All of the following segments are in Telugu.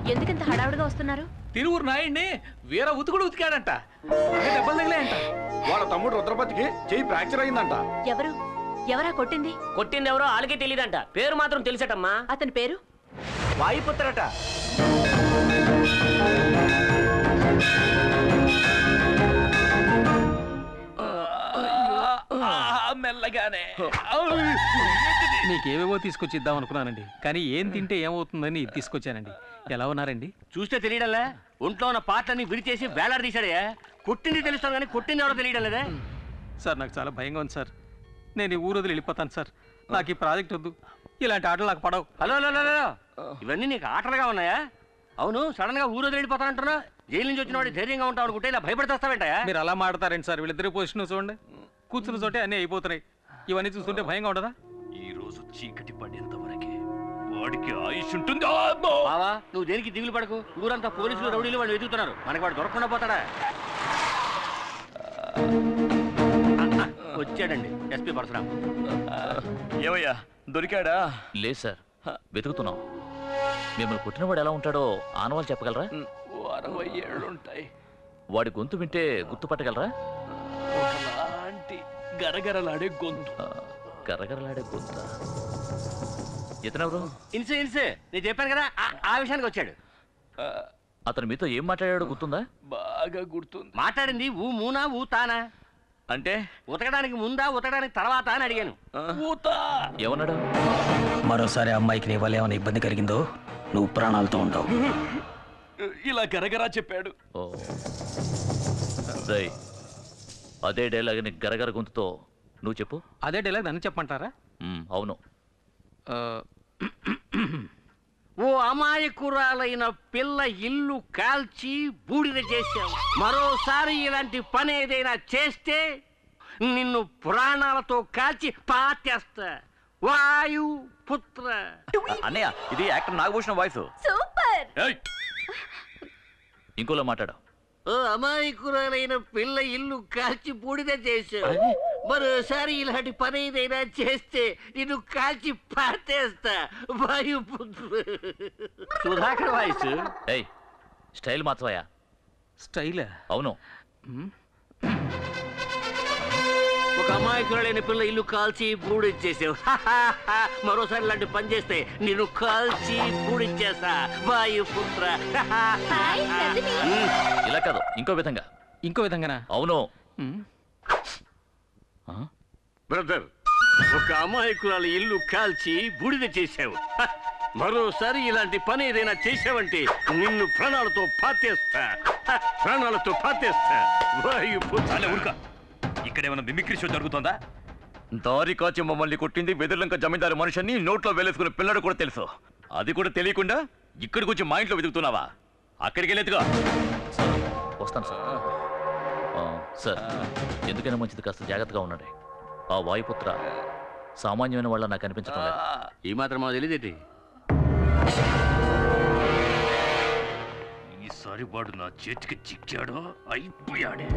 ఎందుకంత హడావుడిగా వస్తున్నారు తిరువురు నాయుడిని వీర ఉతుకుడు ఉతికాడంట బాగా దెబ్బలు తగిలాయంట వాళ్ళ తమ్ముడు రుద్రపతికి చెయ్యి ఫ్రాక్చర్ అయిందంట ఎవరు ఎవరా కొట్టింది కొట్టింది ఎవరో వాళ్ళకే తెలియదంట పేరు మాత్రం తెలిసటమ్మా అతని పేరు వాయుపుత్రట మెల్లగానే మీకేవేవో తీసుకొచ్చి ఇద్దాం అనుకున్నానండి కానీ ఏం తింటే ఏమవుతుందని ఇది తీసుకొచ్చానండి ఎలా ఉన్నారండి చూస్తే తెలియడంలే ఒంట్లో ఉన్న పాటలన్నీ విరిచేసి వేలాడదీశాడే కొట్టింది తెలుస్తాను కానీ కొట్టింది ఎవరో తెలియడం లేదే సార్ నాకు చాలా భయంగా ఉంది సార్ నేను ఈ ఊరు వదిలి వెళ్ళిపోతాను సార్ నాకు ఈ ప్రాజెక్ట్ వద్దు ఇలాంటి ఆటలు నాకు పడవు హలో హలో హలో, హలో ఇవన్నీ నీకు ఆటలుగా ఉన్నాయా అవును సడన్ గా ఊరు వదిలిపోతానంటున్నా జైలు నుంచి వచ్చిన వాడు ధైర్యంగా ఉంటావు అనుకుంటే ఇలా భయపడితేస్తావేంటయా మీరు అలా మాడతారండి సార్ వీళ్ళిద్దరి పొజిషన్ చూడండి కూర్చున్న చోటే అన్నీ అయిపోతున్నాయి ఇవన్నీ చూస్తుంటే భయంగా ఉండదా ఈ రోజు చీకటి పడేంత వరకే వాడికి ఆయుష్ ఉంటుంది బావా నువ్వు దేనికి దిగులు పడకు ఊరంతా పోలీసులు రౌడీలు వాళ్ళు వెతుకుతున్నారు మనకి వాడు దొరకకుండా పోతాడా ఆ, ఆ, వచ్చాడండి ఎస్పీ పరశురాం ఏమయ్యా దొరికాడా లేదు సార్ వెతుకుతున్నాం మిమ్మల్ని కొట్టినవాడు ఎలా ఉంటాడో ఆనవాళ్ళు చెప్పగలరా ఓ అరవై ఏళ్ళుంటాయి వాడి గొంతు వింటే గుర్తుపట్టగలరా ఒకలాంటి గరగరలాడే గొంతు ఆ, గరగరలాడే గొంత ఇతనెవరు ఇన్సే ఇన్సే నేను చెప్పాను కదా ఆ- ఆ విషయానికి వచ్చాడు ఆ, అతను మీతో ఏం మాట్లాడాడో గుర్తుందా బాగా గుర్తుంది మాట్లాడింది ఊ మూనా ఊ తానా అంటే ఉతకడానికి ముందా ఉతకడానికి తర్వాత అని అడిగాను ఊత ఏమన్నాడు మరోసారి అమ్మాయికి నీ వల్ల ఏమైనా ఇబ్బంది కలిగిందో నువ్వు ప్రాణాలతో ఉండవు ఇలా గరగరా చెప్పాడు ఓ రేయ్, అదే డైలాగ్ని గరగర గొంతుతో నువ్వు చెప్పు అదే డైలాగ్ నన్ను చెప్పమంటారా మ్, అవును ఆ, ఓ అమాయకురాలైన పిల్ల ఇల్లు కాల్చి బూడిద చేశావు మరోసారి ఇలాంటి పని ఏదైనా చేస్తే నిన్ను ప్రాణాలతో కాల్చి పాతేస్తా వాయు పుత్ర అన్నయ్య ఇది యాక్టర్ నాగభూషణం వాయిస్ సూపర్ ఇంకోలా మాట్లాడు ఓ అమాయకురాలైన పిల్ల ఇల్లు కాల్చి బూడిద చేశావు మరోసారి ఇలాంటి పని ఏదైనా చేస్తే నిన్ను కాల్చి పాతేస్తా వాయు పుత్ర సుధాకర్ వాయిస్ ఏయ్ స్టైల్ మార్చవయ్యా స్టైలా అవును ఒక అమాయకురాలైన పిల్ల ఇల్లు కాల్చి బూడిచ్చేసావు మరోసారి ఇలాంటి పని చేస్తే నిన్ను కాల్చి బూడిచ్చేస్తా వాయు పుత్ర హాయ్ నందిని ఇలా కాదు ఇంకో విధంగా ఇంకో విధంగానా అవును మ్, ఆ? బ్రదర్ ఒక అమాయకురాలు ఇల్లు కాల్చి బూడిద చేశావు హ! మరోసారి ఇలాంటి పని ఏదైనా చేశావంటే నిన్ను ప్రాణాలతో పాతేస్తా హ! ప్రాణాలతో పాతేస్తా వాయు పుత్ర ఊరుక ఇక్కడ ఏమైనా మిమిక్రీ షో జరుగుతుందా దారి కాచి మమ్మల్ని కొట్టింది వెదుర్లంక జమీందారు మనిషిని నోట్లో వేలేసుకున్న పిల్లడు కూడా తెలుసు అది కూడా తెలియకుండా ఇక్కడికి వచ్చి మా ఇంట్లో వెతుకుతున్నావా అక్కడికి వెళ్ళేదిగా సార్ వస్తాను సార్ ఆ, సార్ ఎందుకైనా మంచిది కాస్త జాగ్రత్తగా ఉండండి ఆ వాయుపుత్ర సామాన్యమైన వాళ్ళ నాకు అనిపించడం లేదు ఈ మాత్రం మాకు తెలియదేటి ఈసారి వాడు నా చేతికి చిక్కాడో అయిపోయాడే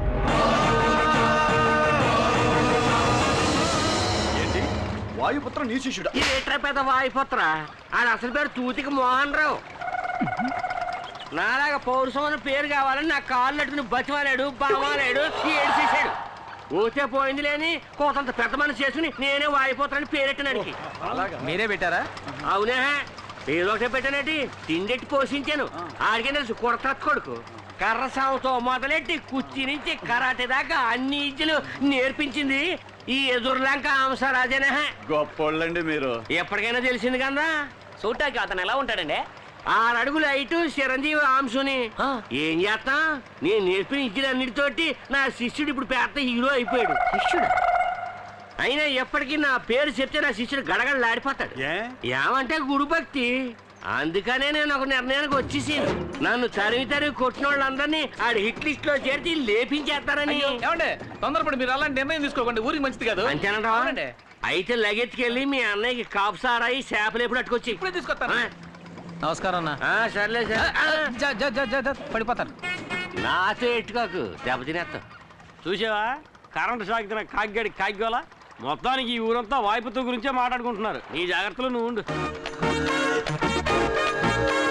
ఏంటి వాయుపుత్ర నీ శిష్యుడా ఈ ఏట్రా పెద్ద వాయుపుత్ర ఆడ అసలు పేరు తూతికి మోహన్ రావు నాలాగా పౌరుషం అనే పేరు కావాలని నా కాళ్ళు అట్టుకుని బతిమాలాడు బామాలాడు ఏడు చేశాడు ఊతే పోయింది లేని కోతంత పెద్ద మనిషి చేసుకుని నేనే వాయిపోతానని పేరెట్టినానికి మీరే పెట్టారా అవునే ఏదో ఒకటే పెట్టానేటి తిండెట్టి పోషించాను ఆడికే తెలుసు కొడత కొడుకు కర్ర సాగుతో మొదలెట్టి కుర్చీ నుంచి కరాటే దాకా అన్ని ఇజ్జలు నేర్పించింది ఈ ఎదురులంక అంశరాజనే గొప్పోళ్ళండి మీరు ఎప్పటికైనా తెలిసింది కదా చూడటానికి అతను ఎలా ఉంటాడండి ఆరు అడుగులు ఐటు చిరంజీవి ఆంశుని ఆ. ఏం చేస్తా నేను నేర్పిన ఇచ్చిన అన్నిటితోటి నా శిష్యుడు ఇప్పుడు పెద్ద హీరో అయిపోయాడు శిష్యుడు అయినా ఎప్పటికీ నా పేరు చెప్తే నా శిష్యుడు గడగడలాడిపోతాడు ఏమంటే గురు భక్తి అందుకనే నేను ఒక నిర్ణయానికి వచ్చేసి నన్ను తరిమి తరిమి కొట్టిన వాళ్ళందరినీ ఆడి హిట్ లిస్ట్ లో చేర్చి లేపించేస్తారని ఏమండి తొందరపడి మీరు అలాంటి నిర్ణయం తీసుకోకండి ఊరికి మంచిది కాదు అంతేనంటావా అవునండి. అయితే లగెత్తుకెళ్ళి మీ అన్నయ్యకి కాపు సారాయి చేపలు ఎప్పుడు అట్టుకొచ్చి ఇప్పుడే తీసుకొస్తాను ఆ? నమస్కారం అన్న ఆ, సర్లే సరే ఆ, జ, జ, జ, జ, జ, పడిపోతారు నాతో ఎట్టుకోకు దెబ్బతినేస్తా చూసావా కరెంట్ షాక్ తిన కాగ్గాడి కాగ్గోల మొత్తానికి ఈ ఊరంతా వాయిపుతో గురించే మాట్లాడుకుంటున్నారు నీ జాగ్రత్తలో నువ్వు ఉండు